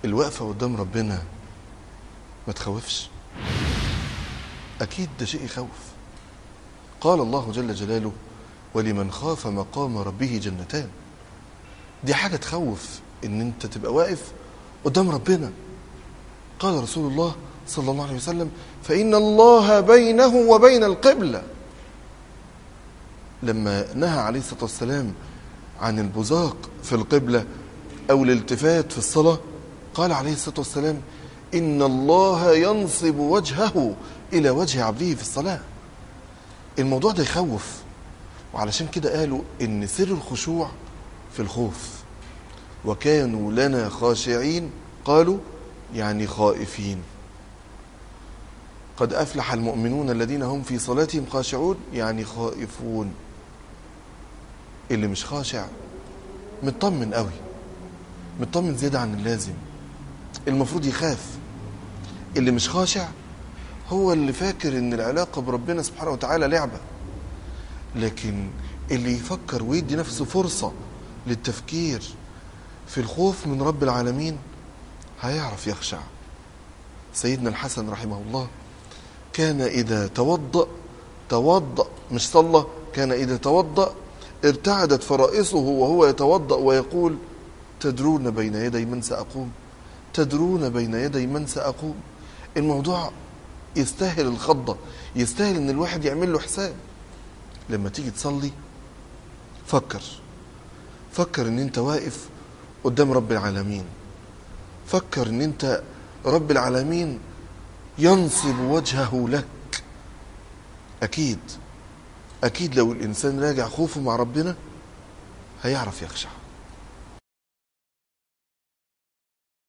الوقفة قدام ربنا ما تخوفش أكيد ده شيء يخوف قال الله جل جلاله ولمن خاف مقام ربه جنتان دي حاجة تخوف ان انت تبقى واقف قدام ربنا قال رسول الله صلى الله عليه وسلم فإن الله بينه وبين القبلة لما نهى عليه الصلاة والسلام عن البزاق في القبلة أو الالتفات في الصلاة قال عليه الصلاة والسلام إن الله ينصب وجهه إلى وجه عبده في الصلاة الموضوع ده يخوف وعلشان كده قالوا إن سر الخشوع في الخوف وكانوا لنا خاشعين قالوا يعني خائفين قد أفلح المؤمنون الذين هم في صلاتهم خاشعون يعني خائفون اللي مش خاشع مطمن قوي مطمن زيادة عن اللازم المفروض يخاف اللي مش خاشع هو اللي فاكر ان العلاقة بربنا سبحانه وتعالى لعبة لكن اللي يفكر ويدي نفسه فرصة للتفكير في الخوف من رب العالمين هيعرف يخشع سيدنا الحسن رحمه الله كان إذا توضأ توضأ مش صلى كان إذا توضأ ارتعدت فرائصه وهو يتوضأ ويقول تدرون بين يدي من سأقوم تدرون بين يدي من سأقوم الموضوع يستاهل الخضة يستاهل ان الواحد يعمل له حساب لما تيجي تصلي فكر فكر ان انت واقف قدام رب العالمين فكر ان انت رب العالمين ينصب وجهه لك اكيد اكيد لو الانسان راجع خوفه مع ربنا هيعرف يخشع